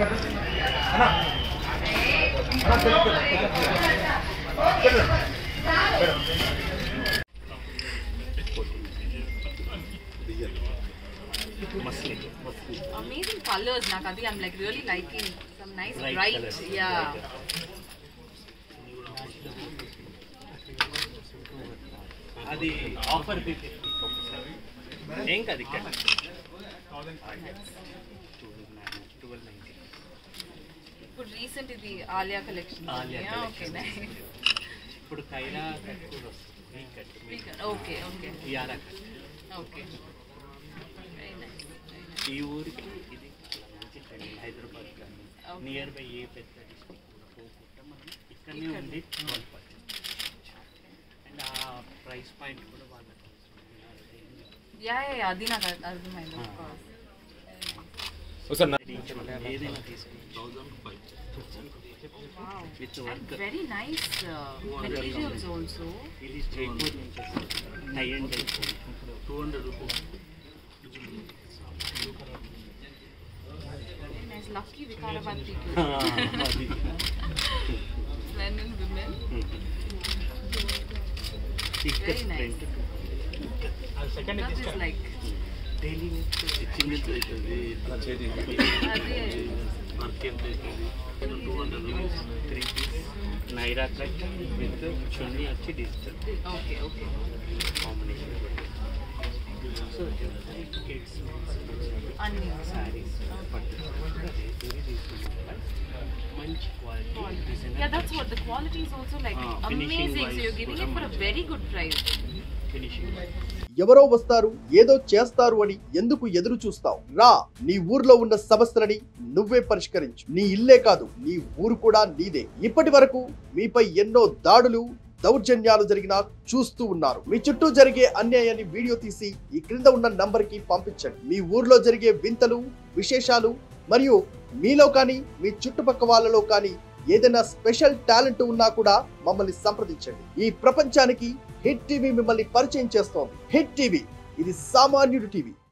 Amazing colors, Nakadi. I'm like really liking some nice Bright bright. colours. Yeah. అది offer ఏం కాదు ఇక్కడ twelve ninety ఇప్పుడు recent ఇది Alia collection Alia okay collection. ఇప్పుడు కైరా కట్ కూడా వస్తుంది ఈ కట్ మీ ఓకే ఓకే ఇయారా కట్ ఓకే వెరీ నైస్ ఈ ఊరికి ఇది చాలా మంచి ట్రెండ్ హైదరాబాద్ కానీ Okay. నియర్ బై ఏ పెద్ద డిస్ట్రిక్ట్ పోకుండా మనం ఇక్కడనే ఉంది ట్వెల్వ్ పర్సెంట్ అండ్ ఆ ప్రైస్ పాయింట్ కూడా వాళ్ళకి యా యా అది నాకు అర్థ- అర్థమైంది of Ah. course. ఏదైనా తీసుకోవచ్చు Wow. With And work very nice uh, materials also. ఇది జైపూర్ నుంచి హై and Jaipur two hundred rupees Very nice. Lucky Vikarabad people. అది Men and women. ఇక్కడ Very nice. Print That is like daily చిన్న అవుతుంది అదే వర్క్ ఎంత అవుతుంది two hundred rupees three piece Naira cut with chunni వచ్చి digital okay okay combination so every kids అన్ని శారీస్ పట్టు మంచి quality Yeah, that's what the quality is also like Ah, finishing amazing. So wise you're giving it for a very good price. Finishing ఎవరో వస్తారు ఏదో చేస్తారు అని ఎందుకు ఎదురు చూస్తావు రా నీ ఊర్లో ఉన్న సమస్యలని నువ్వే పరిష్కరించు నీ ఇల్లే కాదు నీ ఊరు కూడా నీదే ఇప్పటి వరకు మీపై ఎన్నో దాడులు దౌర్జన్యాలు జరిగినా చూస్తూ ఉన్నారు మీ చుట్టూ జరిగే అన్యాయాన్ని వీడియో తీసి ఈ క్రింద ఉన్న నంబర్ కి పంపించండి మీ ఊర్లో జరిగే వింతలు విశేషాలు మరియు మీలో కానీ మీ చుట్టుపక్క వాళ్ళలో కానీ ఏదైనా స్పెషల్ టాలెంట్ ఉన్నా కూడా మమ్మల్ని సంప్రదించండి ఈ ప్రపంచానికి హిట్ టీవీ మిమ్మల్ని పరిచయం చేస్తోంది హిట్ టీవీ ఇది సామాన్యుడి టీవీ